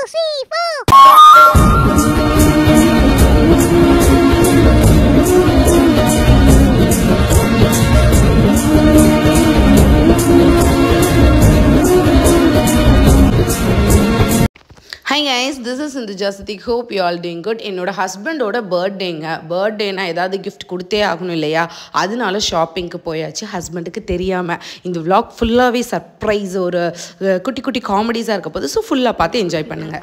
three, four. Hi guys this is இந்த ஜாஸ்திக் hope you all doing good என்னோட ஹஸ்பண்டோட பர்த்டேங்க பர்த்டேனா ஏதாவது கிஃப்ட் கொடுத்தே ஆகணும் இல்லையா அதனால ஷாப்பிங்க்கு போயாச்சு ஹஸ்பண்டுக்கு தெரியாமல் இந்த vlog ஃபுல்லாகவே சர்ப்ரைஸ் ஒரு அஹ், குட்டி குட்டி காமெடிஸாக இருக்க போது ஸோ ஃபுல்லாக பார்த்து என்ஜாய் பண்ணுங்கள்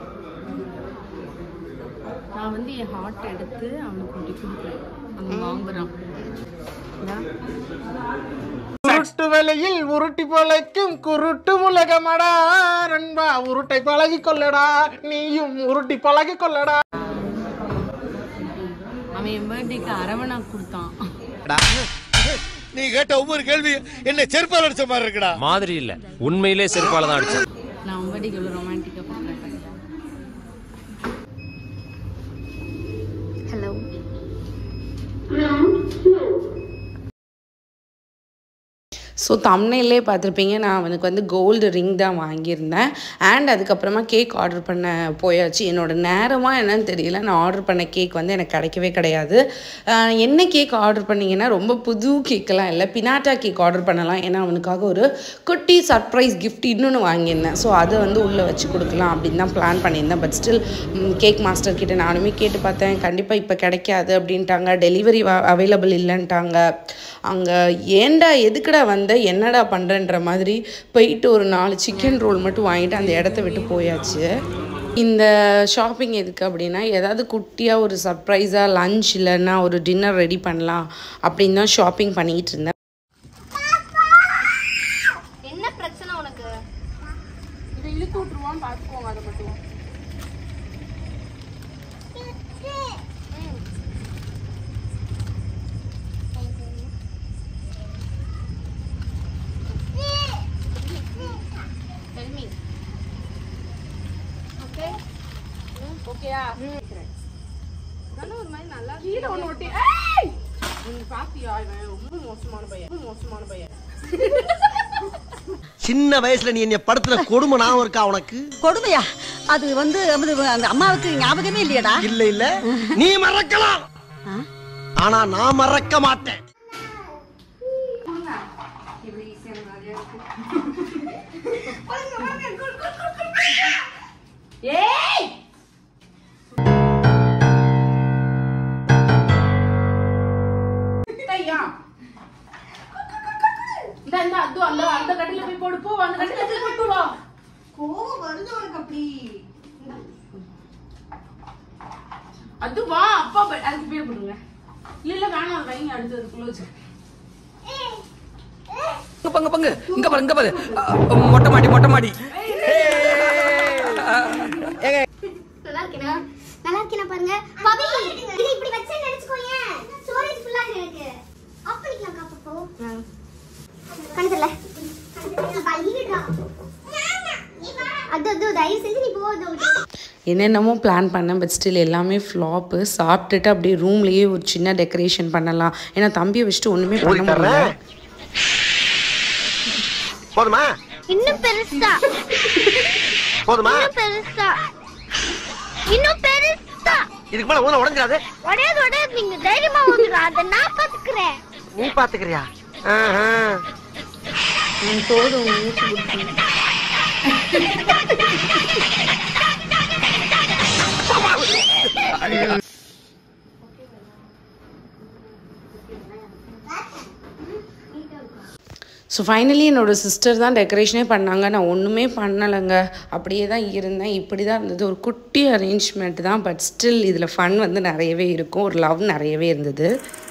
நான் வந்து என் ஹார்ட் எடுத்து அவனுக்கு கொண்டு கொடுக்குறேன் அவன் வாங்குறான் இந்தா. உருட்டு வேலையில் உருட்டி பொழைக்கும் குருட்டு உலகமடா நண்பா உருட்டை பழகி கொள்ளடா நீயும் உருட்டி பழகி கொள்ளடா அவன் என் பர்த்டேக்கு அரவணா கொடுத்தான் நீ கேட்ட ஒவ்வொரு கேள்வி என்ன செருப்பால் அடிச்ச மாதிரி இருக்குடா மாதிரி இல்ல உண்மையிலே செருப்பால தான் அடிச்சேன் நான் அவன் பர்த்டேக்கு எவ்வளோ ரொமான்டிக்காக பண்ணுறேன் Hello. ஸோ தமிழ்லே பார்த்துருப்பீங்க நான் அவனுக்கு வந்து கோல்டு ரிங் தான் வாங்கியிருந்தேன் அண்ட் அதுக்கப்புறமா கேக் ஆர்டர் பண்ண போயாச்சு என்னோட நேரமாக என்னன்னு தெரியல நான் ஆர்டர் பண்ண கேக் வந்து எனக்கு கிடைக்கவே கிடையாது ஆஹ் என்ன கேக் ஆர்டர் பண்ணீங்கன்னா ரொம்ப புது கேக்கெல்லாம் இல்லை பினாட்டா கேக் ஆர்டர் பண்ணலாம் ஏன்னா அவனுக்காக ஒரு குட்டி சர்ப்ரைஸ் கிஃப்ட் இன்னொன்று வாங்கியிருந்தேன் ஸோ அதை வந்து உள்ளே வச்சு கொடுக்கலாம் அப்படின்னு தான் பிளான் பண்ணியிருந்தேன் பட் ஸ்டில் கேக் மாஸ்டர் கிட்ட நானுமே கேட்டு பார்த்தேன் கண்டிப்பாக இப்போ கிடைக்காது அப்படின்ட்டாங்க டெலிவரி அவைலபிள் இல்லைன்ட்டாங்க அங்கே ஏன்டா எதுக்குடா வந்த என்னடா பண்ணுறன்ற மாதிரி போயிட்டு ஒரு நாலு சிக்கன் ரோல் மட்டும் வாங்கிட்டு அந்த இடத்த விட்டு போயாச்சு இந்த ஷாப்பிங் எதுக்கு அப்படின்னா ஏதாவது குட்டியாக ஒரு சர்ப்ரைஸாக லஞ்ச் இல்லைன்னா ஒரு டின்னர் ரெடி பண்ணலாம் அப்படின்னு தான் ஷாப்பிங் பண்ணிக்கிட்டு இருந்தேன் என்ன பிரச்சனை உனக்கு இதை இழுத்து விட்டுருவான் பார்த்துக்கோங்க அதை மட்டும் Tell me. Okay? ஓகேயா நல்ல ஒரு மாதிரி நல்லா கீழே ஒன்று ஒட்டி ஏய் நீ பாத்தியா இவன் ரொம்ப மோசமான பையன் ரொம்ப மோசமான பையன் சின்ன வயசுல நீ என்னை படுத்துற கொடுமை ஞாபகம் இருக்கா உனக்கு கொடுமையா அது வந்து அது அந்த அம்மாவுக்கு ஞாபகமே இல்லையடா இல்ல இல்ல நீ மறக்கலாம் ஆனா நான் மறக்க மாட்டேன் தையா இந்த இந்த அது அந்த அந்த கட்டில போய் போடு போ அந்த கட்டில போய் போட்டு வா கோவம் வருது உனக்கு அப்படி அது வா அப்பா ப- அதுக்கு பேர் போடுங்க இல்ல இல்ல வேணாம் அது வைங்க அடுத்து அது க்ளோஸ் பங்கு பங்கு இங்க பாரு இங்க பாரு அ, மொட்டை மாடி மொட்டை மாடி நல்லா இருக்கேனா நல்லா இருக்கேனா பாருங்க பவி இது இப்படி வச்சே நினைச்சுக்கோயேன் ஸ்டோரேஜ் ஃபுல்லா இருக்கு ஆஃப் பண்ணிக்கலாம் காப்போ கணத்துல அது அது தயவு செஞ்சு நீ போ அது விட்டு என்னென்னமோ பிளான் பண்ணேன் பட் ஸ்டில் எல்லாமே ஃப்ளாப்பு சாப்பிட்டுட்டு அப்படியே ரூம்லேயே ஒரு சின்ன டெக்கரேஷன் பண்ணலாம் ஏன்னா தம்பியை வச்சுட்டு ஒன்றுமே பண்ண முடியல போதுமா இன்னும் பெருசா போதுமா இன்னும் பெருசா இன்னும் பெருசா இதுக்கு மேல ஊன உடஞ்சிடாது உடையாது உடையாது நீங்க தைரியமா ஓதுங்க அதை நான் பாத்துக்கிறேன் நீ பாத்துக்கிறியா ஸோ ஃபைனலி என்னோடய சிஸ்டர் தான் டெக்கரேஷனே பண்ணாங்க நான் ஒன்றுமே பண்ணலைங்க அப்படியே தான் இருந்தேன் இப்படி தான் இருந்தது ஒரு குட்டி அரேஞ்ச்மெண்ட் தான் பட் ஸ்டில் இதில் ஃபன் வந்து நிறையவே இருக்கும் ஒரு லவ் நிறையவே இருந்தது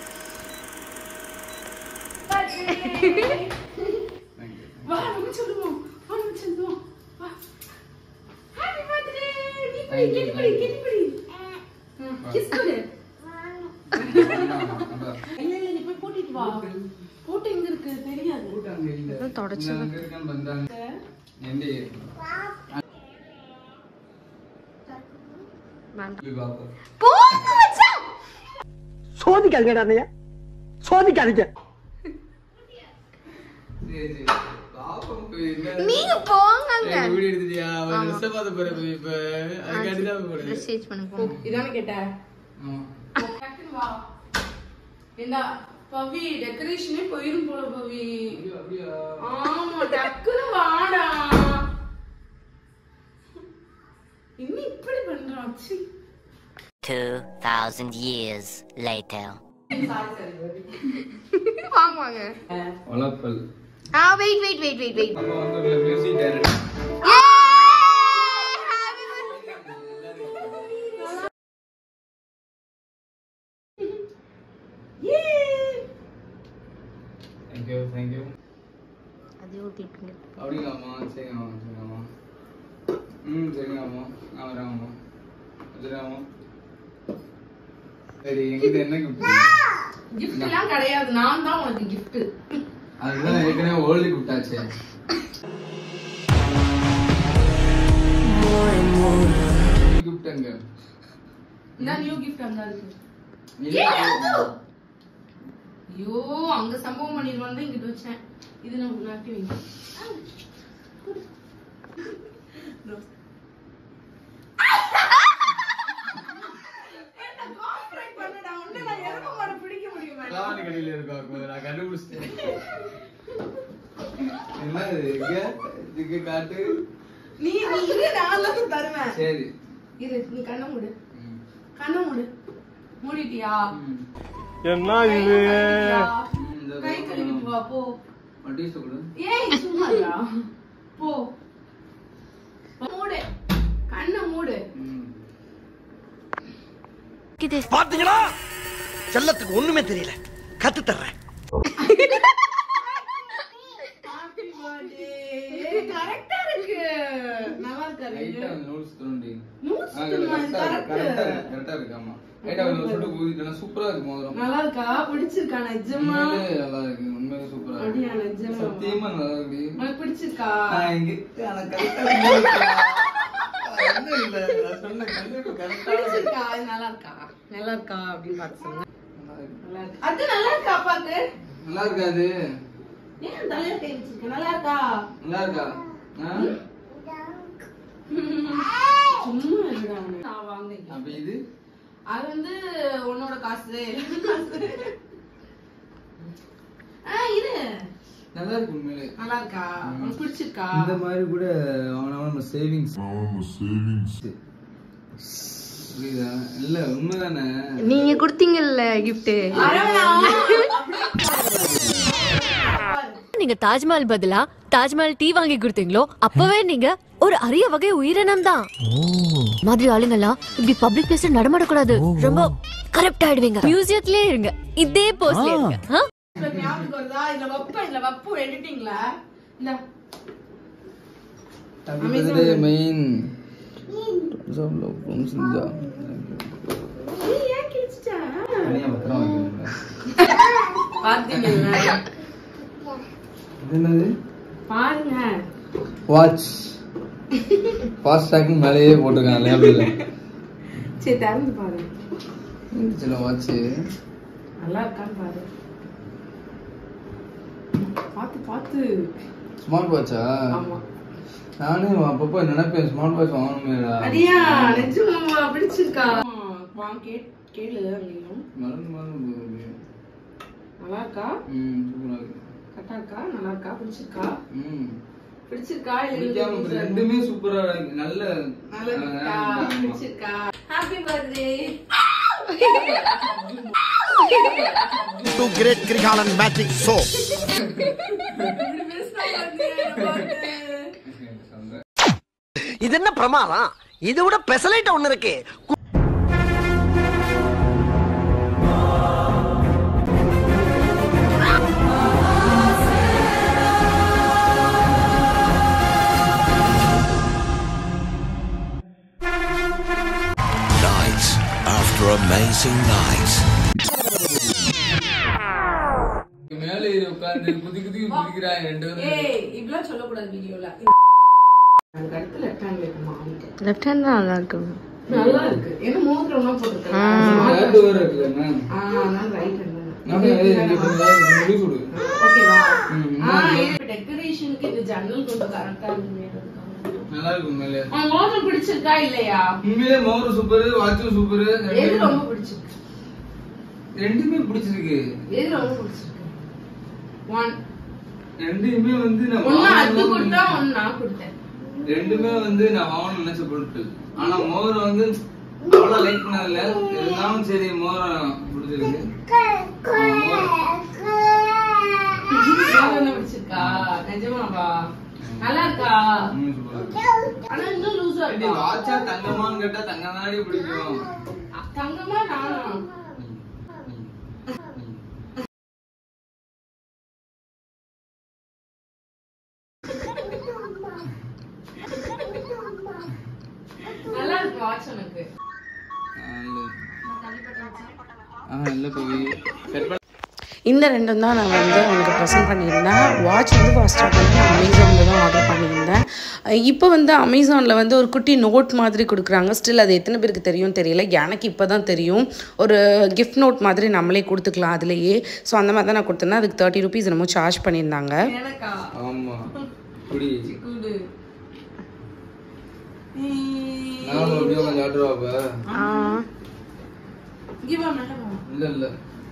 வா நம்ம சொல்லுவோம் வா நம்ம சொல்லுவோம் வா ஹாப்பி பர்த்டே நீ பிடி கிட்டி பிடி கிட்டி பிடி கிஸ் கொடு இல்ல இல்ல நீ போய் போட்டுட்டு வா போட்டு எங்க இருக்கு தெரியாது தொடச்சு சோதிக்காதீங்கடா அண்ணையா சோதிக்காதீங்க நீங்க போங்கங்க வீடியோ எடுத்துட்டியா அவன் ட்ரெஸ் பார்த்த பிறகு இப்ப அதுக்காண்டி தான் போடுது ட்ரெஸ் சேஞ்ச் பண்ண போங்க இதானே கேட்ட ஆமா டக்குனு வா என்ன பவி டெக்கரேஷனே போயிரும் போல பவி அப்படியா ஆமா டக்குனு வாடா இன்னும் இப்படி பண்றான் ச்சீ. 2,000 years later. வாங்க வாங்க வளப்பல் ஆ wait wait wait wait wait அப்ப வந்து மியூசிக் டைரக்டர் தேங்க்யூ தேங்க்யூ அதே ஒரு கிளிப்புங்க அப்படிங்களாம்மா சரிங்கம்மா சரிங்கம்மா ம் சரிங்கம்மா நான் வரேங்கம்மா வச்சுருக்காம்மா சரி எங்கிட்ட என்ன கிஃப்ட் gift எல்லாம் கிடையாது நான் தான் உனக்கு gift அதுதான் ஏற்கனவே ஓல்டு கிஃப்ட் ஆச்சு கிஃப்ட் அங்க இந்த நியூ gift அங்க இருக்கு இல்ல. ஐயோ அங்க சம்பவம் பண்ணிடுவான் தான் இங்கிட்டு வச்சேன் இது நான் உன்னாட்டி வைங்க காவடி கடையில இருக்கா கொஞ்சம் நான் கண்டுபிடிச்சிட்டேன் என்ன இது இங்க இதுக்கு காட்டு நீ நீ இரு நான் தான் தருவேன் சரி இரு நீ கண்ணை மூடு ம். கண்ணை மூடு மூடிட்டியா ம். என்ன இது ம், இந்த கை கழுவிட்டு வா போ வட்டி சொல்லு ஏய் சும்மா இருடா. போ மூடு கண்ணை மூடு ம். பாத்தீங்களா செல்லத்துக்கு ஒண்ணுமே தெரியல கத்து தர்றேன் ஹாப்பி பர்த்டே கரெக்டா இருக்கு நல்லா இருக்கா லைட்டா அந்த நூல்ஸ் தோண்டி நூல்ஸ் ஆ, துணுமா? இது கரெக்டா correct. இருக்கு, கரெக்டா இருக்கு, கரெக்டா இருக்கு, ஆமா. லைட்டா ஒரு சுட்டு ஊதிட்டேன்னா சூப்பரா இருக்கு மோதிரம். நல்லா இருக்கா பிடிச்சிருக்கா நிஜமா உண்மையிலே நல்லா இருக்கு, உண்மையிலே சூப்பரா இருக்கு. அப்படியா நிஜமா சத்தியமா நல்லா இருக்கு. உனக்கு பிடிச்சிருக்கா நான் இங்க ஆனா correct ஆ மோதிரம். ஒண்ணும் இல்ல, நான் சொன்ன கண்டிப்பா correct ஆ இருக்கு. பிடிச்சிருக்கா இது நல்லா இருக்கா நல்லா இருக்கா அப்படின்னு பார்த்து சொல்லுங்க நல்லா இருக்கு. நல்லா இருக்கு அது நல்லா இருக்கா அப்பாக்கு நல்லா இருக்காது ஏன் தலையில கை வச்சிருக்க நல்லா இருக்கா நல்லா இருக்கா ஆ? சும்மா இருடா அவனு. நான் வாங்கினேன் அப்ப இது அது வந்து உன்னோட காசு என் காசு ஆ இது நல்லா இருக்கு உண்மையிலே நல்லா இருக்கா உனக்கு பிடிச்சிருக்கா இந்த மாதிரி கூட அவன நம்ம சேவிங்ஸ் புரியுதா இல்ல உண்மைதானே நீங்க கொடுத்தீங்கல்ல கிஃப்ட் நீங்க தாஜ்மஹால் பதிலா தாஜ்மஹால் டீ வாங்கி கொடுத்தீங்களோ அப்பவே நீங்க ஒரு அரிய வகை உயிரினம் தான் மாதிரி ஆளுங்கெல்லாம் இப்படி பப்ளிக் பிளேஸ்ல நடமாட கூடாது ரொம்ப கரெக்ட் ஆயிடுவீங்க மியூசியத்திலே இருங்க இதே போஸ்ல இருங்க ஆ? இப்ப ஞாபகம் வருதா இதுல வப்ப இதுல வப்பு எடுத்தீங்களா இந்த ஹாப்பி பர்த்டே மெயின் சிந்தா ஏய், ஏன் கிழிச்சிட்ட தனியா பத்திரம் வைக்கணும்ல பாத்தீங்களா இது என்னது பாருங்க வாட்ச் ஃபாஸ்ட் ட்ராக் மேலேயே போட்டிருக்காங்க லேபிள்ல சரி திறந்து பாருங்க சில வாட்ச் நல்லா இருக்கான்னு பாரு பாத்து பாத்து ஸ்மார்ட் வாட்சா ஆமா நானே அப்பப்போ நினைப்பேன் ஸ்மார்ட் வாட்ச் வாங்கணுமேடா அடியா நிஜமாவா பிடிச்சிருக்கா வா கேட் கேளு அங்கேயும் மறந்து மறந்து போகுது நல்லா இருக்கா ம் சூப்பரா இருக்கு கரெக்டா இருக்கா நல்லா இருக்கா பிடிச்சிருக்கா ம் பிடிச்சிருக்கா இல்ல பிடிக்காம இது ரெண்டுமே சூப்பரா இருக்கு நல்ல நல்லா இருக்கா ஆமா. பிடிச்சிருக்கா happy birthday to great Kirikalan magic show இது என்ன பிரமாதம் இதை விட பெசலைட் ஒண்ணு இருக்கு Night after amazing night. மேல ஏறி உட்கார்ந்து குதி குதி குதிக்கிறாங்க ரெண்டு பேரும் ஏய் இப்படிலாம் சொல்லக்கூடாது வீடியோல எனக்கு அடுத்து லெஃப்ட் ஹேண்ட் வைக்கணுமா அவனுக்கு லெஃப்ட் ஹேண்ட் தான் நல்லா இருக்கு நல்லா இருக்கு ஏன்னா மோதிரம்லாம் போட்டுருக்கேன் நேத்து வேற இருக்குல்ல மேம் ஆ அதனால ரைட் ஹேண்ட் நானே இங்க கொஞ்சம் முடி கொடு ஓகேவா ம், ஆ ம். இது டெக்கரேஷனுக்கு இந்த ஜன்னல் கொஞ்சம் கரெக்டா இருக்கு நல்லா இருக்கும் உண்மையிலே மோதிரம் பிடிச்சிருக்கா இல்லையா உண்மையிலே மோர் சூப்பர் வாட்சும் சூப்பர் எது ரொம்ப பிடிச்சிருக்கு ரெண்டுமே பிடிச்சிருக்கு எது ரொம்ப பிடிச்சிருக்கு ஒன் ரெண்டுமே வந்து நான் ஒன்னு அது வாங்கணும்னு கொடுத்தா ஒன்னு நான் கொடுத்தேன் ரெண்டுமே வந்து நான் வாங்கணும்னு நினைச்ச பொருட்கள் ஆனா மோர் வந்து அவ்வளவு லைக் பண்ணதில்ல இருந்தாலும் சரி மோர் பிடிச்சிருக்கு ஆ, மோர் மோதிரம் பிடிச்சிருக்கா நிஜமாவா நல்லா இருக்கா ம், super ஆ இருக்கு. ஆனா இன்னும் லூசா இது இருக்கா வாட்சா தங்கமான்னு கேட்டா தங்கம் தானடி பிடிக்கும் தங்கமா நானா நல்லா இருக்கு வாட்ச் எனக்கு ஆ இல்ல போய் செட் பண்ண இந்த ரெண்டும் தான் நான் வந்து அவனுக்கு ப்ரெசென்ட் பண்ணியிருந்தேன் வாட்ச் வந்து ஃபஸ்ட்டாக வந்து நான் அமேசானில் தான் ஆர்டர் பண்ணியிருந்தேன் இப்போ வந்து அமேசானில் வந்து ஒரு குட்டி நோட் மாதிரி கொடுக்குறாங்க ஸ்டில் அது எத்தனை பேருக்கு தெரியும் தெரியல எனக்கு இப்போ தான் தெரியும் ஒரு கிஃப்ட் நோட் மாதிரி நம்மளே கொடுத்துக்கலாம் அதுலேயே ஸோ அந்த மாதிரி தான் நான் கொடுத்துருந்தேன் அதுக்கு தேர்ட்டி ருபீஸ் என்னமோ சார்ஜ் பண்ணியிருந்தாங்க எனக்கா ஆமா குடி குடு நானும் அப்படியே கொஞ்சம் ஆட்டுவா அப்ப இங்க வா மேல வா இல்ல இல்ல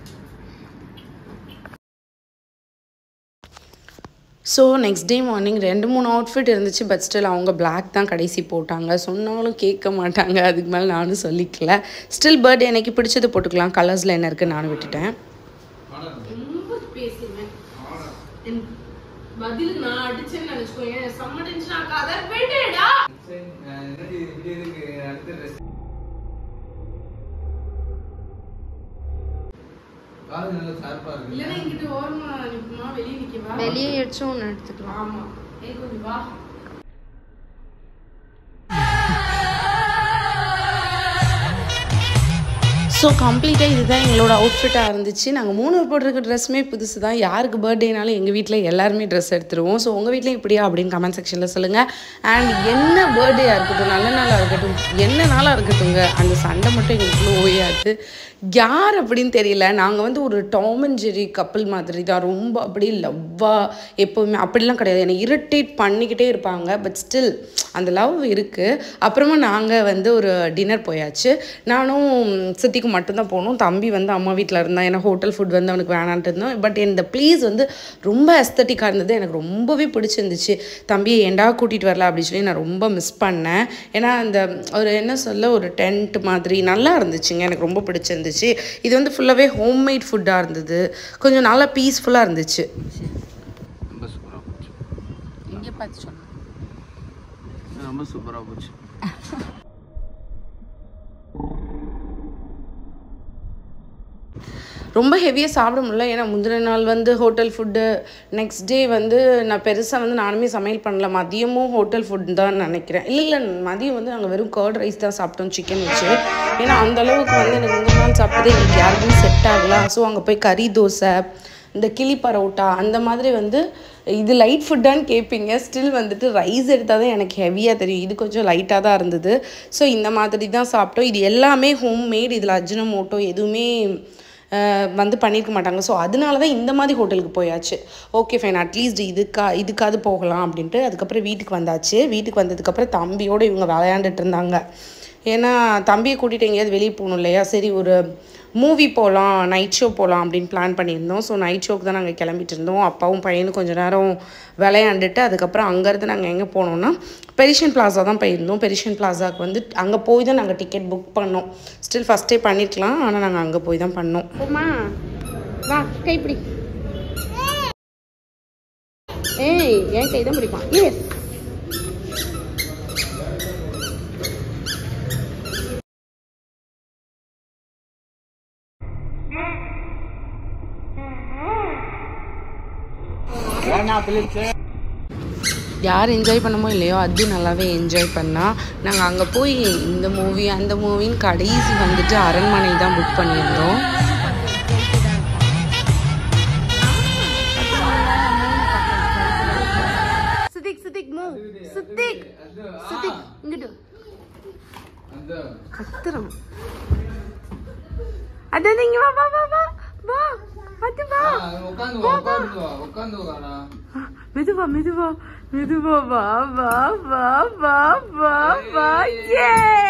ஸோ நெக்ஸ்ட் டே மார்னிங் ரெண்டு மூணு அவுட்ஃபிட் இருந்துச்சு பட் ஸ்டில் அவங்க Black தான் கடைசி போட்டாங்க சொன்னாலும் கேட்க மாட்டாங்க அதுக்கு மேலே நானும் சொல்லிக்கல ஸ்டில் பர்த்டே எனக்கு பிடிச்சது போட்டுக்கலாம் கலர்ஸில் என்ன இருக்குது நானும் விட்டுட்டேன் ரொம்ப பேசுவேன் என் பதிலுக்கு நான் அடிச்சேன்னு நினைச்சுக்கோங்க செம்ம டென்ஷன் ஆகாத விடுடா சரி, நான் என்னடி இப்படி இருக்கு அடுத்த dress. காது நல்லா ஷார்ப்பா இருக்கு இல்லைன்னா இங்கிட்டு ஓரமா நிக்குமா வெளியே நிக்கவா வெளியே எடுத்து ஒன்று எடுத்துக்கலாம் ஆமா ஏ கொஞ்சம் வா ஸோ கம்ப்ளீட்டாக இதுதான் எங்களோட அவுட்ஃபிட்டாக இருந்துச்சு நாங்கள் மூணு பேர் போட்டிருக்க ட்ரெஸ்ஸுமே புதுசு தான் யாருக்கு பர்த்டேனாலும் எங்கள் வீட்டில் எல்லாருமே ட்ரெஸ் எடுத்துருவோம் ஸோ உங்கள் வீட்டில் இப்படியா அப்படின்னு கமெண்ட் செக்ஷனில் சொல்லுங்கள் அண்ட் என்ன பர்த்டேயாக இருக்கட்டும் நல்ல நாளாக இருக்கட்டும் என்ன நாளாக இருக்கட்டும்ங்க அந்த சண்டை மட்டும் எங்களுக்குள்ள ஓயாது யார் அப்படின்னு தெரியல நாங்கள் வந்து ஒரு டாம் அண்ட் ஜெரி கப்பல் மாதிரி தான் ரொம்ப அப்படியே லவ்வாக எப்போவுமே அப்படிலாம் கிடையாது என்னை இரிட்டேட் பண்ணிக்கிட்டே இருப்பாங்க பட் ஸ்டில் அந்த லவ் இருக்குது அப்புறமா நாங்கள் வந்து ஒரு டின்னர் போயாச்சு நானும் சித்திக்கு மட்டும்தான் போனோம் தம்பி வந்து அம்மா வீட்டில் இருந்தான் ஏன்னா ஹோட்டல் ஃபுட் வந்து அவனுக்கு வேணான்ட்டு இருந்தோம் பட் இந்த ப்ளேஸ் வந்து ரொம்ப அஸ்தட்டிக்காக இருந்தது எனக்கு ரொம்பவே பிடிச்சிருந்துச்சு தம்பியை ஏண்டா கூட்டிகிட்டு வரல அப்படின்னு சொல்லி நான் ரொம்ப மிஸ் பண்ணேன் ஏன்னா அந்த ஒரு என்ன சொல்ல ஒரு டென்ட் மாதிரி நல்லா இருந்துச்சுங்க எனக்கு ரொம்ப பிடிச்சிருந்துச்சு இது வந்து ஃபுல்லாகவே ஹோம்மேட் ஃபுட்டாக இருந்தது கொஞ்சம் நல்லா பீஸ்ஃபுல்லாக இருந்துச்சு ரொம்ப சூப்பரா போச்சு இங்கே பார்த்து சொன்னேன் ரொம்ப சூப்பரா போச்சு ரொம்ப ஹெவியாக சாப்பிட முடியல ஏன்னா முந்தின நாள் வந்து ஹோட்டல் ஃபுட்டு நெக்ஸ்ட் டே வந்து நான் பெருசாக வந்து நானுமே சமையல் பண்ணல மதியமும் ஹோட்டல் ஃபுட் தான் நினைக்கிறேன் இல்லை இல்லை மதியம் வந்து நாங்கள் வெறும் கர்ட் ரைஸ் தான் சாப்பிட்டோம் சிக்கன் வச்சு ஏன்னா அந்த அளவுக்கு வந்து எனக்கு முந்தின நாள் சாப்பிட்டது எங்களுக்கு யாருக்குமே செட் ஆகல ஸோ அங்கே போய் கறி தோசை இந்த கிளி பரோட்டா அந்த மாதிரி வந்து இது லைட் ஃபுட்டான்னு கேட்பீங்க ஸ்டில் வந்துட்டு ரைஸ் எடுத்தால் தான் எனக்கு ஹெவியாக தெரியும் இது கொஞ்சம் லைட்டாக தான் இருந்தது ஸோ இந்த மாதிரி தான் சாப்பிட்டோம் இது எல்லாமே ஹோம் மேட் இதில் அஜினமோட்டோ எதுவுமே அஹ், வந்து பண்ணியிருக்க மாட்டாங்க ஸோ அதனால தான் இந்த மாதிரி ஹோட்டலுக்கு போயாச்சு ஓகே ஃபைன் அட்லீஸ்ட் இதுக்கா இதுக்காவது போகலாம் அப்படின்ட்டு அதுக்கப்புறம் வீட்டுக்கு வந்தாச்சு வீட்டுக்கு வந்ததுக்கப்புறம் தம்பியோடு இவங்க விளையாண்டுட்டு இருந்தாங்க ஏன்னா தம்பியை கூட்டிகிட்டு எங்கேயாவது வெளியே போகணும் இல்லையா சரி ஒரு மூவி போகலாம் நைட் ஷோ போகலாம் அப்படின்னு பிளான் பண்ணியிருந்தோம் ஸோ நைட் ஷோக்கு தான் நாங்கள் கிளம்பிட்டு இருந்தோம் அப்பாவும் பையனும் கொஞ்ச நேரம் விளையாண்டுட்டு அதுக்கப்புறம் அங்கேருந்து நாங்கள் எங்கே போனோம்னா பெரிஷியன் பிளாசா தான் போயிருந்தோம் பெரிஷியன் பிளாசாவுக்கு வந்து அங்கே போய் தான் நாங்கள் டிக்கெட் புக் பண்ணோம் ஸ்டில் ஃபஸ்ட்டே பண்ணியிருக்கலாம் ஆனால் நாங்கள் அங்கே போய் தான் பண்ணோம் போமா வா கைப்பிடி ஏய் என் கை தான் பிடிப்பான் எஸ் யார் என்ஜாய் பண்ணமோ இல்லையோ அது நல்லாவே என்ஜாய் பண்ணா நாங்கள் அங்கே போய் இந்த மூவி அந்த மூவின்னு கடைசி வந்துட்டு அரண்மனை தான் புக் பண்ணியிருந்தோம் சித்திக் சித்திக் மூவ் சித்திக் சித்திக் இங்கிட்டு கத்துறோம் அதான் இங்க வா வா வா வா வா அது வா உட்காந்து வா உட்காந்து வா உட்காந்து வாடா மெதுவா மெதுவா மெதுவா வா வா வா வா வா வா ஏ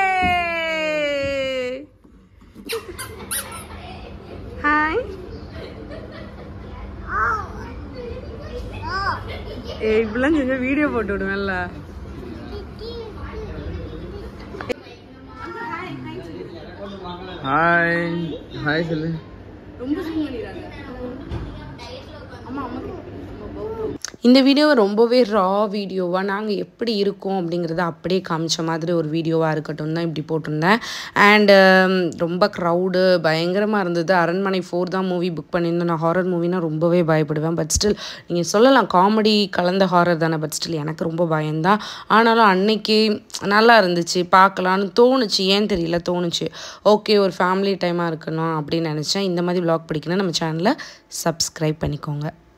ஹாய் ஏய் இப்படிலாம் செஞ்சா வீடியோ போட்டு விடுவேன்ல ஹாய் ஹாய் சொல்லு ரொம்ப ஜூம் பண்ணிடுறாங்க ஆமா அம்மா இந்த வீடியோவை ரொம்பவே ரா வீடியோவாக நாங்கள் எப்படி இருக்கோம் அப்படிங்கிறத அப்படியே காமிச்ச மாதிரி ஒரு வீடியோவாக இருக்கட்டும் தான் இப்படி போட்டிருந்தேன் அண்டு ரொம்ப க்ரௌடு பயங்கரமாக இருந்தது அரண்மனை ஃபோர் தான் மூவி புக் பண்ணியிருந்தோம் நான் ஹாரர் மூவினா ரொம்பவே பயப்படுவேன் பட் ஸ்டில் நீங்கள் சொல்லலாம் காமெடி கலந்த ஹாரர் தானே பட் ஸ்டில் எனக்கு ரொம்ப பயம்தான் ஆனாலும் அன்னைக்கு நல்லா இருந்துச்சு பார்க்கலான்னு தோணுச்சு ஏன் தெரியல தோணுச்சு ஓகே ஒரு ஃபேமிலி டைமாக இருக்கணும் அப்படின்னு நினச்சேன் இந்த மாதிரி vlog பிடிக்கணும் நம்ம சேனலை சப்ஸ்கிரைப் பண்ணிக்கோங்க